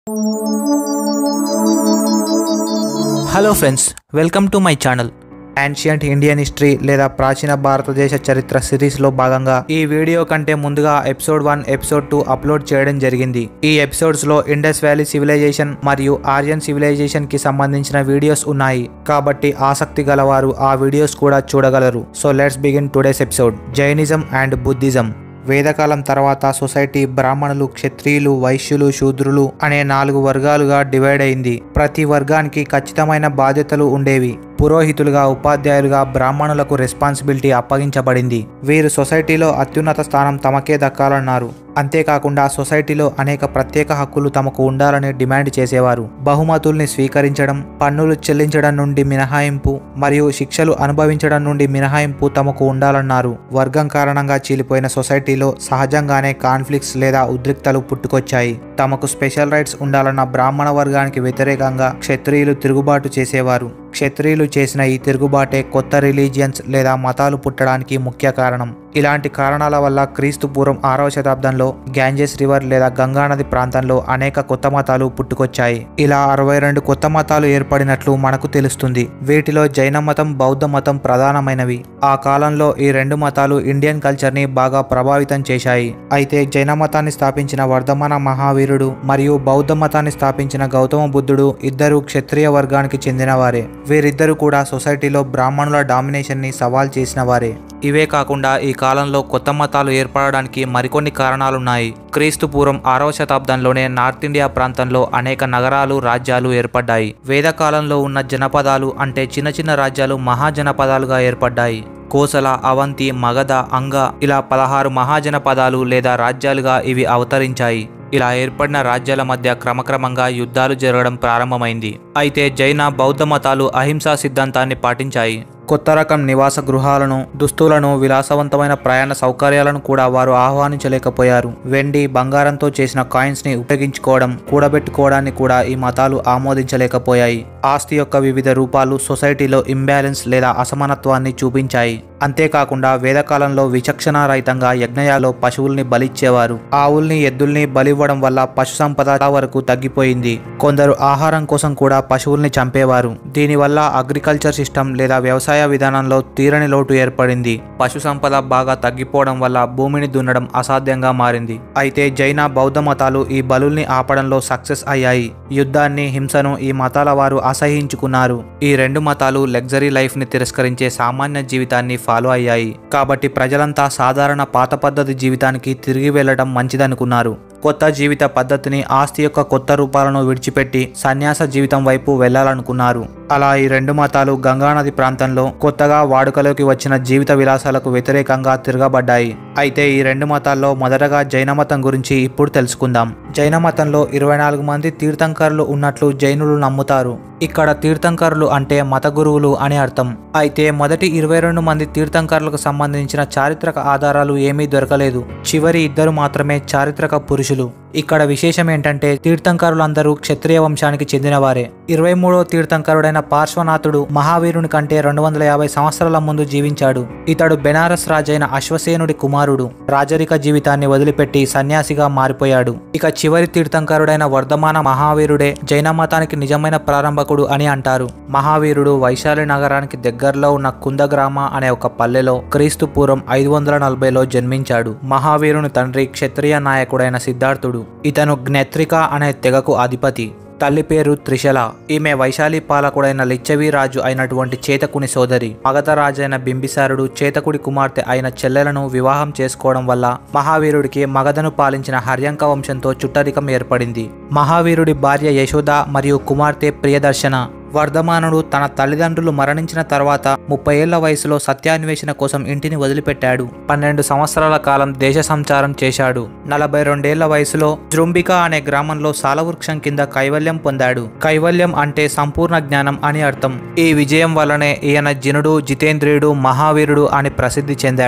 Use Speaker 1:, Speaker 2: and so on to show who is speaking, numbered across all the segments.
Speaker 1: hello friends welcome to my channel ancient Indian history లేదా ప్రాచీన భారతదేశ చరిత్ర సిరీస్లో భాగంగా ఈ వీడియో కంటే ముందుగా episode one episode two upload చేయడం జరిగింది ఈ ఎపిసోడ్స్లో ఇండస్ వ్యాలీ సివిలైజేషన్ మరియు ఆర్యన్ సివిలైజేషన్ కి సంబంధించిన వీడియోస్ ఉన్నాయి కాబట్టి ఆసక్తి గలవారు ఆ వీడియోస్ కూడా చూడగలరు so let's begin today's episode Jainism and Buddhism వేదకాలం తర్వాత సొసైటీ బ్రాహ్మణులు క్షత్రియులు వైశ్యులు శూద్రులు అనే నాలుగు వర్గాలుగా డివైడ్ అయింది ప్రతి వర్గానికి ఖచ్చితమైన బాధ్యతలు ఉండేవి పురోహితులుగా ఉపాధ్యాయులుగా బ్రాహ్మణులకు రెస్పాన్సిబిలిటీ అప్పగించబడింది వీరు సొసైటీలో అత్యున్నత స్థానం తమకే దక్కాలన్నారు అంతేకాకుండా సొసైటీలో అనేక ప్రత్యేక హక్కులు తమకు ఉండాలని డిమాండ్ చేసేవారు బహుమతుల్ని స్వీకరించడం పన్నులు చెల్లించడం నుండి మినహాయింపు మరియు శిక్షలు అనుభవించడం నుండి మినహాయింపు తమకు ఉండాలన్నారు వర్గం కారణంగా చీలిపోయిన సొసైటీలో సహజంగానే కాన్ఫ్లిక్ట్స్ లేదా ఉద్రిక్తలు పుట్టుకొచ్చాయి తమకు స్పెషల్ రైట్స్ ఉండాలన్న బ్రాహ్మణ వర్గానికి వ్యతిరేకంగా క్షత్రియులు తిరుగుబాటు చేసేవారు క్షత్రియులు చేసిన ఈ తిరుగుబాటే కొత్త రిలీజియన్స్ లేదా మతాలు పుట్టడానికి ముఖ్య కారణం ఇలాంటి కారణాల వల్ల క్రీస్తు పూర్వం ఆరవ శతాబ్దంలో గ్యాంజెస్ రివర్ లేదా గంగానది ప్రాంతంలో అనేక కొత్త మతాలు పుట్టుకొచ్చాయి ఇలా అరవై రెండు కొత్త మతాలు ఏర్పడినట్లు మనకు తెలుస్తుంది వీటిలో జైన మతం బౌద్ధ మతం ప్రధానమైనవి ఆ కాలంలో ఈ రెండు మతాలు ఇండియన్ కల్చర్ ని బాగా ప్రభావితం చేశాయి అయితే జైన మతాన్ని స్థాపించిన వర్ధమాన మహావీరుడు మరియు బౌద్ధ మతాన్ని స్థాపించిన గౌతమ బుద్ధుడు ఇద్దరు క్షత్రియ వర్గానికి చెందినవారే వీరిద్దరు కూడా సొసైటీలో బ్రాహ్మణుల డామినేషన్ ని సవాల్ చేసిన వారే ఇవే కాకుండా ఈ కాలంలో కొత్త మతాలు ఏర్పడడానికి మరికొన్ని కారణాలున్నాయి క్రీస్తు పూర్వం ఆరవ శతాబ్దంలోనే నార్త్ ఇండియా ప్రాంతంలో అనేక నగరాలు రాజ్యాలు ఏర్పడ్డాయి వేదకాలంలో ఉన్న జనపదాలు అంటే చిన్న చిన్న రాజ్యాలు మహాజనపదాలుగా ఏర్పడ్డాయి కోసల అవంతి మగధ అంగ ఇలా పదహారు మహాజనపదాలు లేదా రాజ్యాలుగా ఇవి అవతరించాయి ఇలా ఏర్పడిన రాజ్యాల మధ్య క్రమక్రమంగా యుద్ధాలు జరగడం ప్రారంభమైంది అయితే జైన బౌద్ధ మతాలు అహింసా సిద్ధాంతాన్ని పాటించాయి కొత్త రకం నివాస గృహాలను దుస్తులను విలాసవంతమైన ప్రయాణ సౌకర్యాలను కూడా వారు ఆహ్వానించలేకపోయారు వెండి బంగారంతో చేసిన కాయిన్స్ ని ఉపయోగించుకోవడం కూడబెట్టుకోవడాన్ని కూడా ఈ మతాలు ఆమోదించలేకపోయాయి ఆస్తి యొక్క వివిధ రూపాలు సొసైటీలో ఇంబ్యాలెన్స్ లేదా అసమానత్వాన్ని చూపించాయి అంతేకాకుండా వేదకాలంలో విచక్షణారహితంగా యజ్ఞయాలో పశువుల్ని బలిచ్చేవారు ఆవుల్ని ఎద్దుల్ని బలివ్వడం వల్ల పశు సంపద చాలా వరకు తగ్గిపోయింది కొందరు ఆహారం కోసం కూడా పశువుల్ని చంపేవారు దీనివల్ల అగ్రికల్చర్ సిస్టమ్ లేదా వ్యవసాయ విధానంలో తీరని లోటు ఏర్పడింది పశు సంపద బాగా తగ్గిపోవడం వల్ల భూమిని దున్నడం అసాధ్యంగా మారింది అయితే జైన బౌద్ధ మతాలు ఈ బలుల్ని ఆపడంలో సక్సెస్ అయ్యాయి యుద్ధాన్ని హింసను ఈ మతాల వారు అసహించుకున్నారు ఈ రెండు మతాలు లగ్జరీ లైఫ్ ని తిరస్కరించే సామాన్య జీవితాన్ని ఫాలో అయ్యాయి కాబట్టి ప్రజలంతా సాధారణ పాత పద్ధతి జీవితానికి తిరిగి వెళ్లడం మంచిదనుకున్నారు కొత్త జీవిత పద్ధతిని ఆస్తి యొక్క కొత్త రూపాలను విడిచిపెట్టి సన్యాస జీవితం వైపు వెళ్లాలనుకున్నారు అలా ఈ రెండు మతాలు గంగానది ప్రాంతంలో కొత్తగా వాడుకలోకి వచ్చిన జీవిత విలాసాలకు వ్యతిరేకంగా తిరగబడ్డాయి అయితే ఈ రెండు మతాల్లో మొదటగా జైన మతం గురించి ఇప్పుడు తెలుసుకుందాం జైన మతంలో ఇరవై నాలుగు మంది తీర్థంకరులు ఉన్నట్లు జైనులు నమ్ముతారు ఇక్కడ తీర్థంకరులు అంటే మత గురువులు అని అర్థం అయితే మొదటి ఇరవై రెండు మంది తీర్థంకరులకు సంబంధించిన చారిత్రక ఆధారాలు ఏమీ దొరకలేదు చివరి ఇద్దరు మాత్రమే చారిత్రక పురుషులు ఇక్కడ విశేషం ఏంటంటే తీర్థంకరులందరూ క్షత్రియ వంశానికి చెందినవారే ఇరవై మూడో తీర్థంకరుడైన పార్శ్వనాథుడు మహావీరుని కంటే రెండు వందల యాభై సంవత్సరాల ముందు జీవించాడు ఇతడు బెనారస్ రాజైన అశ్వసేనుడి కుమారుడు రాజరిక జీవితాన్ని వదిలిపెట్టి సన్యాసిగా మారిపోయాడు ఇక చివరి తీర్థంకరుడైన వర్ధమాన మహావీరుడే జైన మతానికి నిజమైన ప్రారంభకుడు అని అంటారు మహావీరుడు వైశాలి నగరానికి దగ్గరలో ఉన్న కుందగ్రామ అనే ఒక పల్లెలో క్రీస్తు పూర్వం ఐదు వందల నలభైలో జన్మించాడు మహావీరుని తండ్రి క్షత్రియ నాయకుడైన సిద్ధార్థుడు ఇతను జ్ఞత్రిక అనే తెగకు అధిపతి తల్లి పేరు త్రిశల ఈమె వైశాలి పాలకుడైన లిచ్చవి రాజు అయినటువంటి చేతకుని సోదరి మగధ రాజైన బింబిసారుడు చేతకుడి కుమార్తె అయిన చెల్లెలను వివాహం చేసుకోవడం వల్ల మహావీరుడికి మగధను పాలించిన హర్యంక వంశంతో చుట్టరికం ఏర్పడింది మహావీరుడి భార్య యశోద మరియు కుమార్తె ప్రియదర్శన వర్ధమానుడు తన తల్లిదండ్రులు మరణించిన తర్వాత ముప్పై ఏళ్ల వయసులో సత్యాన్వేషణ కోసం ఇంటిని వదిలిపెట్టాడు పన్నెండు సంవత్సరాల కాలం దేశ సంచారం చేశాడు నలభై రెండేళ్ల వయసులో జృంబిక అనే గ్రామంలో సాలవృక్షం కింద కైవల్యం పొందాడు కైవల్యం అంటే సంపూర్ణ జ్ఞానం అని అర్థం ఈ విజయం వల్లనే ఈయన జినుడు జితేంద్రియుడు మహావీరుడు అని ప్రసిద్ధి చెందాడు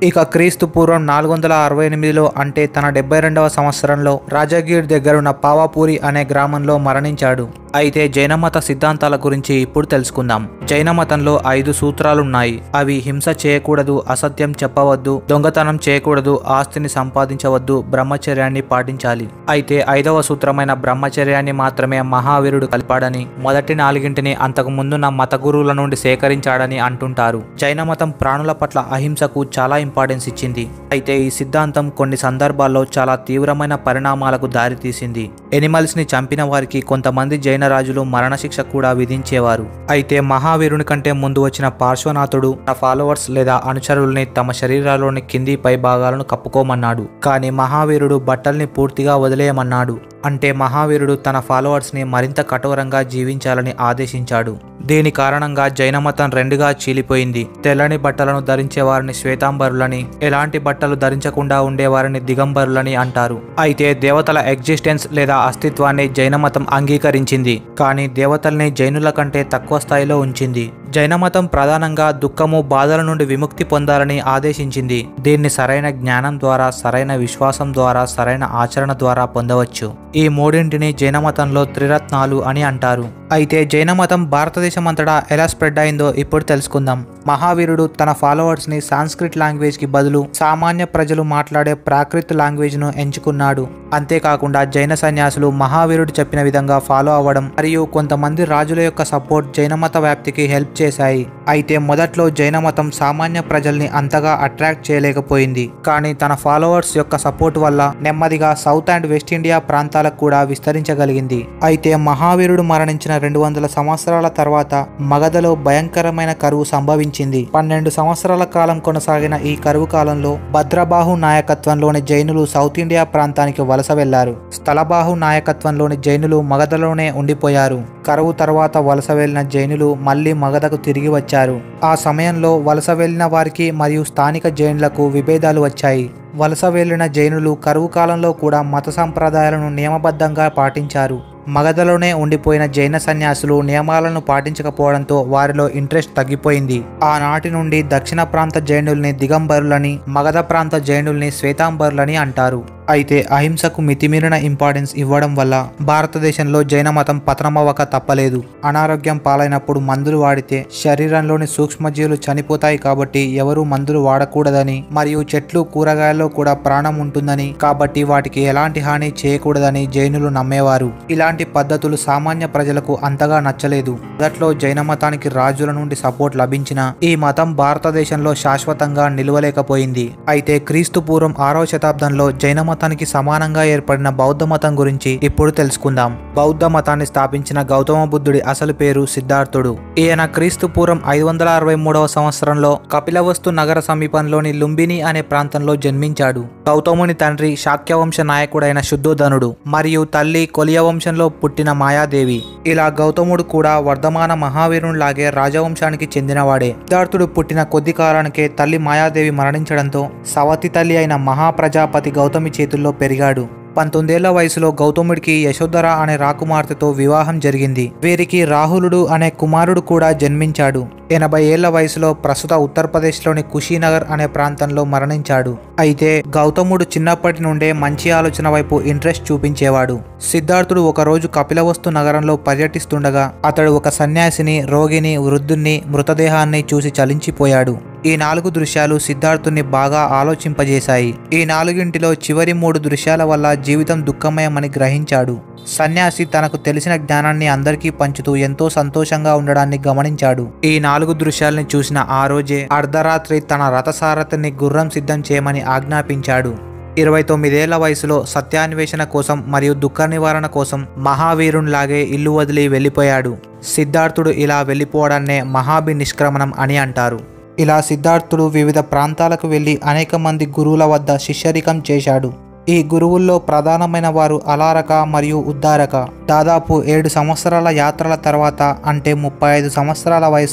Speaker 1: ఇక క్రీస్తు పూర్వం నాలుగు వందల అరవై ఎనిమిదిలో అంటే తన డెబ్బై రెండవ సంవత్సరంలో రాజగీర్ దగ్గరున్న పావాపూరి అనే గ్రామంలో మరణించాడు అయితే జైన మత సిద్ధాంతాల గురించి ఇప్పుడు తెలుసుకుందాం జైన మతంలో ఐదు సూత్రాలున్నాయి అవి హింస చేయకూడదు అసత్యం చెప్పవద్దు దొంగతనం చేయకూడదు ఆస్తిని సంపాదించవద్దు బ్రహ్మచర్యాన్ని పాటించాలి అయితే ఐదవ సూత్రమైన బ్రహ్మచర్యాన్ని మాత్రమే మహావీరుడు కలిపాడని మొదటి నాలుగింటిని అంతకు ముందున్న మత గురువుల నుండి సేకరించాడని అంటుంటారు జైన మతం ప్రాణుల పట్ల అహింసకు చాలా ఇంపార్టెన్స్ ఇచ్చింది అయితే ఈ సిద్ధాంతం కొన్ని సందర్భాల్లో చాలా తీవ్రమైన పరిణామాలకు దారితీసింది ఎనిమల్స్ ని చంపిన వారికి కొంతమంది జైన రాజులు మరణశిక్ష కూడా విధించేవారు అయితే మహావీరుని కంటే ముందు వచ్చిన పార్శ్వనాథుడు తన ఫాలోవర్స్ లేదా అనుచరుల్ని తమ శరీరాల్లోని కింది పై భాగాలను కప్పుకోమన్నాడు కానీ మహావీరుడు బట్టల్ని పూర్తిగా వదిలేయమన్నాడు అంటే మహావీరుడు తన ఫాలోవర్స్ ని మరింత కఠోరంగా జీవించాలని ఆదేశించాడు దీని కారణంగా జైన మతం రెండుగా చీలిపోయింది తెల్లని బట్టలను ధరించే వారిని శ్వేతాంబరులని ఎలాంటి బట్టలు ధరించకుండా ఉండేవారిని దిగంబరులని అంటారు అయితే దేవతల ఎగ్జిస్టెన్స్ లేదా అస్తిత్వాన్ని జైన మతం అంగీకరించింది కానీ దేవతల్ని జైనుల కంటే తక్కువ స్థాయిలో ఉంచింది జైన మతం ప్రధానంగా దుఃఖము బాధల నుండి విముక్తి పొందాలని ఆదేశించింది దీన్ని సరైన జ్ఞానం ద్వారా సరైన విశ్వాసం ద్వారా సరైన ఆచరణ ద్వారా పొందవచ్చు ఈ మూడింటిని జైన మతంలో త్రిరత్నాలు అని అంటారు అయితే జైన మతం భారతదేశం అంతటా ఎలా స్ప్రెడ్ అయిందో ఇప్పుడు తెలుసుకుందాం మహావీరుడు తన ఫాలోవర్స్ ని సాంస్క్రిట్ లాంగ్వేజ్ కి బదులు సామాన్య ప్రజలు మాట్లాడే ప్రాకృత లాంగ్వేజ్ ను ఎంచుకున్నాడు అంతేకాకుండా జైన సన్యాసులు మహావీరుడు చెప్పిన విధంగా ఫాలో అవ్వడం మరియు కొంతమంది రాజుల యొక్క సపోర్ట్ జైన మత వ్యాప్తికి హెల్ప్ చేశాయి అయితే మొదట్లో జైన మతం సామాన్య ప్రజల్ని అంతగా అట్రాక్ట్ చేయలేకపోయింది కానీ తన ఫాలోవర్స్ యొక్క సపోర్ట్ వల్ల నెమ్మదిగా సౌత్ అండ్ వెస్ట్ ఇండియా ప్రాంతాలకు కూడా విస్తరించగలిగింది అయితే మహావీరుడు మరణించిన రెండు వందల సంవత్సరాల తర్వాత మగధలో భయంకరమైన కరువు సంభవించింది పన్నెండు సంవత్సరాల కాలం కొనసాగిన ఈ కరువు కాలంలో భద్రబాహు నాయకత్వంలోని జైనులు సౌత్ ఇండియా ప్రాంతానికి వలస వెళ్లారు స్థలబాహు నాయకత్వంలోని జైనులు మగధలోనే ఉండిపోయారు కరువు తర్వాత వలస వెళ్లిన జైనులు మళ్లీ మగధకు తిరిగి వచ్చారు ఆ సమయంలో వలస వెళ్లిన వారికి మరియు స్థానిక జైనులకు విభేదాలు వచ్చాయి వలస వెళ్లిన జైనులు కరువు కాలంలో కూడా మత సంప్రదాయాలను నియమబద్ధంగా పాటించారు మగధలోనే ఉండిపోయిన జైన సన్యాసులు నియమాలను పాటించకపోవడంతో వారిలో ఇంట్రెస్ట్ తగ్గిపోయింది ఆనాటి నుండి దక్షిణ ప్రాంత జైనుల్ని దిగంబరులని మగధ ప్రాంత జైనుల్ని శ్వేతాంబరులని అంటారు అయితే అహింసకు మితిమీరిన ఇంపార్టెన్స్ ఇవ్వడం వల్ల భారతదేశంలో జైన మతం పతనమవ్వక తప్పలేదు అనారోగ్యం పాలైనప్పుడు మందులు వాడితే శరీరంలోని సూక్ష్మజీవులు చనిపోతాయి కాబట్టి ఎవరూ మందులు వాడకూడదని మరియు చెట్లు కూరగాయల్లో కూడా ప్రాణం ఉంటుందని కాబట్టి వాటికి ఎలాంటి హాని చేయకూడదని జైనులు నమ్మేవారు ఇలాంటి పద్ధతులు సామాన్య ప్రజలకు అంతగా నచ్చలేదు మొదట్లో జైన మతానికి రాజుల నుండి సపోర్ట్ లభించిన ఈ మతం భారతదేశంలో శాశ్వతంగా నిలవలేకపోయింది అయితే క్రీస్తు పూర్వం ఆరవ శతాబ్దంలో జైన మతానికి సమానంగా ఏర్పడిన బౌద్ధ మతం గురించి ఇప్పుడు తెలుసుకుందాం బౌద్ధ మతాన్ని స్థాపించిన గౌతమ బుద్ధుడి అసలు పేరు సిద్ధార్థుడు ఈయన క్రీస్తు పూర్వం ఐదు వందల అరవై మూడవ సంవత్సరంలో కపిలవస్తు నగర సమీపంలోని లుంబిని అనే ప్రాంతంలో జన్మించాడు గౌతముని తండ్రి శాక్యవంశ నాయకుడైన శుద్ధోధనుడు మరియు తల్లి కొలియ వంశంలో పుట్టిన మాయాదేవి ఇలా గౌతముడు కూడా వర్ధమాన మహావీరునిలాగే రాజవంశానికి చెందినవాడే సిద్ధార్థుడు పుట్టిన కొద్ది కాలానికే తల్లి మాయాదేవి మరణించడంతో సవతి తల్లి అయిన మహాప్రజాపతి గౌతమి చేతుల్లో పెరిగాడు పంతొమ్మిదేళ్ల వయసులో గౌతముడికి యశోధర అనే రాకుమార్తెతో వివాహం జరిగింది వీరికి రాహులుడు అనే కుమారుడు కూడా జన్మించాడు ఎనభై ఏళ్ల వయసులో ప్రస్తుత ఉత్తరప్రదేశ్లోని కుషీనగర్ అనే ప్రాంతంలో మరణించాడు అయితే గౌతముడు చిన్నప్పటి నుండే మంచి ఆలోచన వైపు ఇంట్రెస్ట్ చూపించేవాడు సిద్ధార్థుడు ఒకరోజు కపిలవస్తు నగరంలో పర్యటిస్తుండగా అతడు ఒక సన్యాసిని రోగిని వృద్ధుణ్ణి మృతదేహాన్ని చూసి చలించిపోయాడు ఈ నాలుగు దృశ్యాలు సిద్ధార్థుని బాగా ఆలోచింపజేశాయి ఈ నాలుగింటిలో చివరి మూడు దృశ్యాల వల్ల జీవితం దుఃఖమయమని గ్రహించాడు సన్యాసి తనకు తెలిసిన జ్ఞానాన్ని అందరికీ పంచుతూ ఎంతో సంతోషంగా ఉండడాన్ని గమనించాడు ఈ నాలుగు దృశ్యాల్ని చూసిన ఆ రోజే అర్ధరాత్రి తన రథసారథిని గుర్రం సిద్ధం చేయమని ఆజ్ఞాపించాడు ఇరవై తొమ్మిదేళ్ల వయసులో సత్యాన్వేషణ కోసం మరియు దుఃఖ నివారణ కోసం మహావీరునిలాగే ఇల్లు వదిలి వెళ్ళిపోయాడు సిద్ధార్థుడు ఇలా వెళ్ళిపోవడాన్నే మహాభి నిష్క్రమణం అని అంటారు ఇలా సిద్ధార్థుడు వివిధ ప్రాంతాలకు వెళ్ళి అనేక మంది గురువుల వద్ద శిష్యరికం చేశాడు ఈ గురువుల్లో ప్రధానమైన వారు అలారక మరియు ఉద్దారక దాదాపు ఏడు సంవత్సరాల యాత్రల తర్వాత అంటే ముప్పై ఐదు సంవత్సరాల వయసులో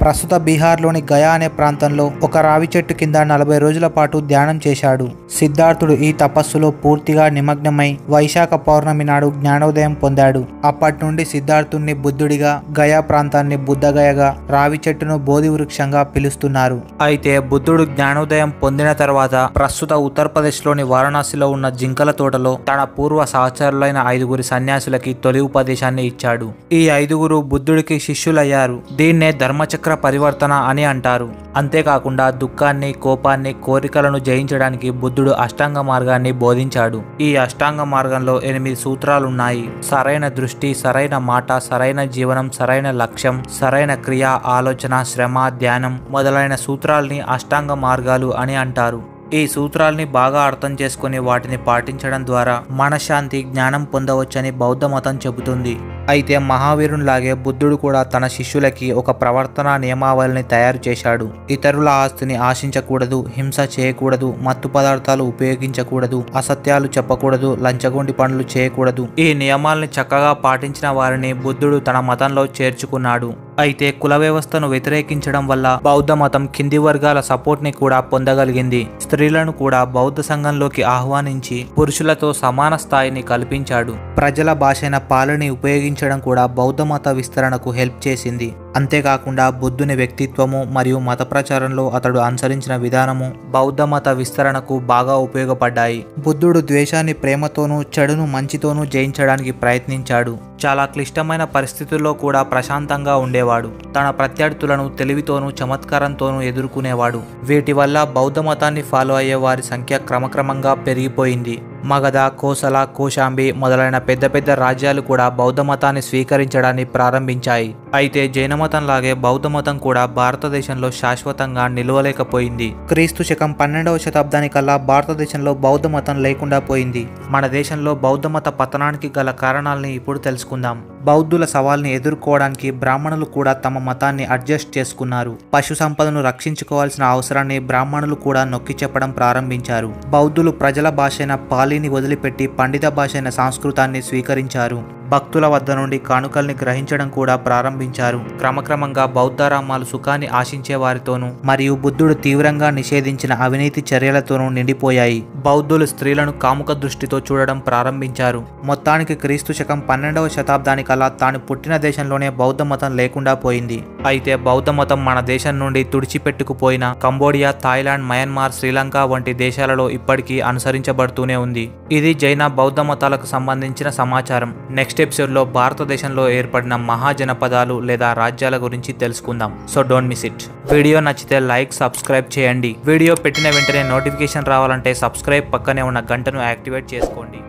Speaker 1: ప్రస్తుత బీహార్లోని గయా అనే ప్రాంతంలో ఒక రావి చెట్టు కింద నలభై రోజుల పాటు ధ్యానం చేశాడు సిద్ధార్థుడు ఈ తపస్సులో పూర్తిగా నిమగ్నమై వైశాఖ పౌర్ణమి నాడు జ్ఞానోదయం పొందాడు అప్పటి నుండి సిద్ధార్థుణ్ణి బుద్ధుడిగా గయా ప్రాంతాన్ని బుద్ధగయగా రావి చెట్టును బోధి వృక్షంగా పిలుస్తున్నారు అయితే బుద్ధుడు జ్ఞానోదయం పొందిన తర్వాత ప్రస్తుత ఉత్తరప్రదేశ్లోని వారణాసిలో ఉన్న జింకల తోటలో తన పూర్వ సహచరులైన ఐదుగురి సన్యాసులకి తొలి ఉపదేశాన్ని ఇచ్చాడు ఈ ఐదుగురు బుద్ధుడికి శిష్యులయ్యారు దీన్నే ధర్మచక్ర పరివర్తన అని అంటారు అంతేకాకుండా దుఃఖాన్ని కోపాన్ని కోరికలను జయించడానికి బుద్ధుడు అష్టాంగ మార్గాన్ని బోధించాడు ఈ అష్టాంగ మార్గంలో ఎనిమిది సూత్రాలున్నాయి సరైన దృష్టి సరైన మాట సరైన జీవనం సరైన లక్ష్యం సరైన క్రియ ఆలోచన శ్రమ ధ్యానం మొదలైన సూత్రాల్ని అష్టాంగ మార్గాలు అని అంటారు ఈ సూత్రాల్ని బాగా అర్థం చేసుకుని వాటిని పాటించడం ద్వారా మనశ్శాంతి జ్ఞానం పొందవచ్చని బౌద్ధ మతం చెబుతుంది అయితే మహావీరునిలాగే బుద్ధుడు కూడా తన శిష్యులకి ఒక ప్రవర్తన నియమావళిని తయారు చేశాడు ఇతరుల ఆస్తిని ఆశించకూడదు హింస చేయకూడదు మత్తు పదార్థాలు ఉపయోగించకూడదు అసత్యాలు చెప్పకూడదు లంచగొండి పనులు చేయకూడదు ఈ నియమాల్ని చక్కగా పాటించిన వారిని బుద్ధుడు తన మతంలో చేర్చుకున్నాడు అయితే కుల వ్యవస్థను వ్యతిరేకించడం వల్ల బౌద్ధ మతం కింది వర్గాల సపోర్ట్ ని కూడా పొందగలిగింది స్త్రీలను కూడా బౌద్ధ సంఘంలోకి ఆహ్వానించి పురుషులతో సమాన స్థాయిని కల్పించాడు ప్రజల భాషైన పాలని ఉపయోగించడం కూడా బౌద్ధ మత విస్తరణకు హెల్ప్ చేసింది అంతేకాకుండా బుద్ధుని వ్యక్తిత్వము మరియు మత ప్రచారంలో అతడు అనుసరించిన విధానము బౌద్ధ మత విస్తరణకు బాగా ఉపయోగపడ్డాయి బుద్ధుడు ద్వేషాన్ని ప్రేమతోనూ చెడును మంచితోనూ జయించడానికి ప్రయత్నించాడు చాలా క్లిష్టమైన పరిస్థితుల్లో కూడా ప్రశాంతంగా ఉండేవాడు తన ప్రత్యర్థులను తెలివితోనూ చమత్కారంతోనూ ఎదుర్కొనేవాడు వీటి వల్ల బౌద్ధ మతాన్ని ఫాలో అయ్యే వారి సంఖ్య క్రమక్రమంగా పెరిగిపోయింది మగధ కోసల కోశాంబి మొదలైన పెద్ద పెద్ద రాజ్యాలు కూడా బౌద్ధ మతాన్ని స్వీకరించడాన్ని ప్రారంభించాయి అయితే జైన మతం లాగే బౌద్ధ మతం కూడా భారతదేశంలో శాశ్వతంగా నిలవలేకపోయింది క్రీస్తు శకం పన్నెండవ శతాబ్దానికల్లా భారతదేశంలో బౌద్ధ మతం లేకుండా పోయింది మన దేశంలో బౌద్ధ మత పతనానికి గల కారణాలని ఇప్పుడు తెలుసుకుందాం బౌద్ధుల సవాల్ని ఎదుర్కోవడానికి బ్రాహ్మణులు కూడా తమ మతాన్ని అడ్జస్ట్ చేసుకున్నారు పశు సంపదను రక్షించుకోవాల్సిన అవసరాన్ని బ్రాహ్మణులు కూడా నొక్కి చెప్పడం ప్రారంభించారు బౌద్ధులు ప్రజల భాషైన పాలిని వదిలిపెట్టి పండిత భాషైన సంస్కృతాన్ని స్వీకరించారు భక్తుల వద్ద నుండి కానుకల్ని గ్రహించడం కూడా ప్రారంభించారు క్రమక్రమంగా బౌద్ధారామాలు సుఖాన్ని ఆశించే వారితోనూ మరియు బుద్ధుడు తీవ్రంగా నిషేధించిన అవినీతి చర్యలతోనూ నిండిపోయాయి బౌద్ధులు స్త్రీలను కాముక దృష్టితో చూడడం ప్రారంభించారు మొత్తానికి క్రీస్తు శకం పన్నెండవ శతాబ్దానికల్లా తాను పుట్టిన దేశంలోనే బౌద్ధ మతం లేకుండా పోయింది అయితే బౌద్ధ మతం మన దేశం నుండి తుడిచిపెట్టుకుపోయిన కంబోడియా థాయిలాండ్ మయన్మార్ శ్రీలంక వంటి దేశాలలో ఇప్పటికీ అనుసరించబడుతూనే ఉంది ఇది జైన బౌద్ధ మతాలకు సంబంధించిన సమాచారం నెక్స్ట్ ఎపిసోడ్లో భారతదేశంలో ఏర్పడిన మహాజనపదాలు లేదా రాజ్యాల గురించి తెలుసుకుందాం so don't miss it video నచ్చితే లైక్ సబ్స్క్రైబ్ చేయండి వీడియో పెట్టిన వెంటనే నోటిఫికేషన్ రావాలంటే సబ్స్క్రైబ్ పక్కనే ఉన్న గంటను యాక్టివేట్ చేసుకోండి